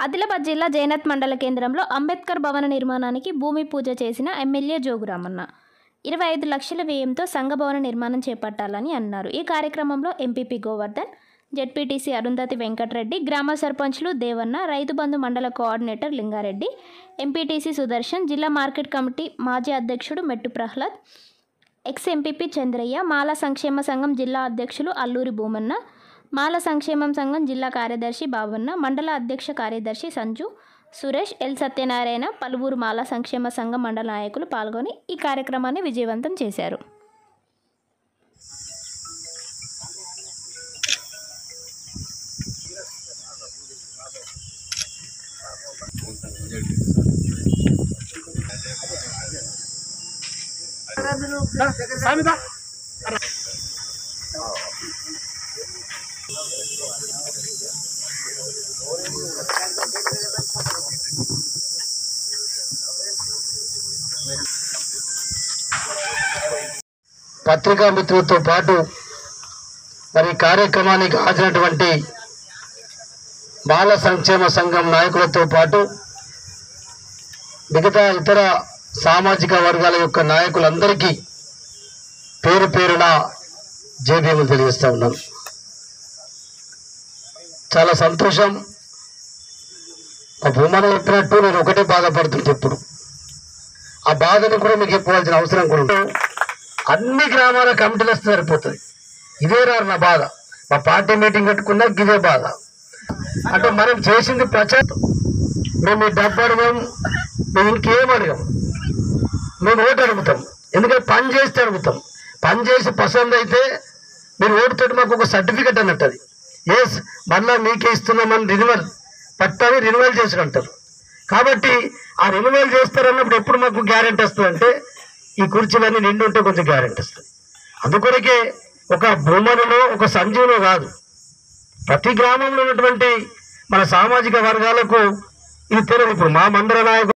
ఆదిలాబాద్ జిల్లా జైనత్ మండల కేంద్రంలో అంబేద్కర్ భవన నిర్మాణానికి భూమి పూజ చేసిన ఎమ్మెల్యే జోగురామన్న ఇరవై ఐదు లక్షల వ్యయంతో సంఘ భవన నిర్మాణం చేపట్టాలని అన్నారు ఈ కార్యక్రమంలో ఎంపీపీ గోవర్ధన్ జెడ్పీటీసీ అరుంధతి వెంకటరెడ్డి గ్రామ సర్పంచ్లు దేవన్న రైతు బంధు మండల కోఆర్డినేటర్ లింగారెడ్డి ఎంపీటీసీ సుదర్శన్ జిల్లా మార్కెట్ కమిటీ మాజీ అధ్యక్షుడు మెట్టు ప్రహ్లాద్ ఎక్స్ ఎంపీపీ చంద్రయ్య మాల సంక్షేమ సంఘం జిల్లా అధ్యక్షులు అల్లూరి భూమన్న మాల సంక్షేమం సంఘం జిల్లా కార్యదర్శి బాబన్న మండల అధ్యక్ష కార్యదర్శి సంజు సురేష్ ఎల్ సత్యనారాయణ పలువురు మాల సంక్షేమ సంఘం మండల నాయకులు పాల్గొని ఈ కార్యక్రమాన్ని విజయవంతం చేశారు పత్రికా మిత్రులతో పాటు మరి ఈ కార్యక్రమానికి హాజరైనటువంటి బాల సంక్షేమ సంఘం నాయకులతో పాటు మిగతా ఇతర సామాజిక వర్గాల యొక్క నాయకులందరికీ పేరు పేరున జేబీఎంలు తెలియజేస్తా ఉన్నాను చాలా సంతోషం మా భూమాన చెప్పినట్టు నేను ఒకటే బాధపడుతుంటే ఇప్పుడు ఆ బాధను కూడా మీకు చెప్పవలసిన అవసరం కూడా ఉంటుంది అన్ని గ్రామాల కమిటీలు వస్తే సరిపోతుంది ఇదే రారు నా బాధ మా పార్టీ మీటింగ్ పెట్టుకున్నా ఇదే బాధ అంటే మనం చేసింది ప్రచారం మేము ఈ డబ్బు అడగం మేము ఇంకేం అడగం మేము ఓటు అడుగుతాం ఎందుకంటే పని చేస్తే అడుగుతాం పని చేసి పసంద్ అయితే మీరు ఓటుతోటి మాకు ఒక సర్టిఫికెట్ అన్నట్టు అది ఎస్ మళ్ళా మీకే ఇస్తున్నామని రినివల్ పట్టాన్ని రినివల్ చేసుకుంటారు కాబట్టి ఆ రినివల్ చేస్తారన్నప్పుడు ఎప్పుడు మాకు గ్యారెంటీ వస్తుంది అంటే ఈ కుర్చీలన్నీ నిండి ఉంటే కొంచెం గ్యారెంటీ వస్తుంది అందుకొరకే ఒక భూమనులో ఒక సంజీవులో కాదు ప్రతి గ్రామంలో ఉన్నటువంటి మన సామాజిక వర్గాలకు ఇది తెలియదు ఇప్పుడు మా మండల నాయకులు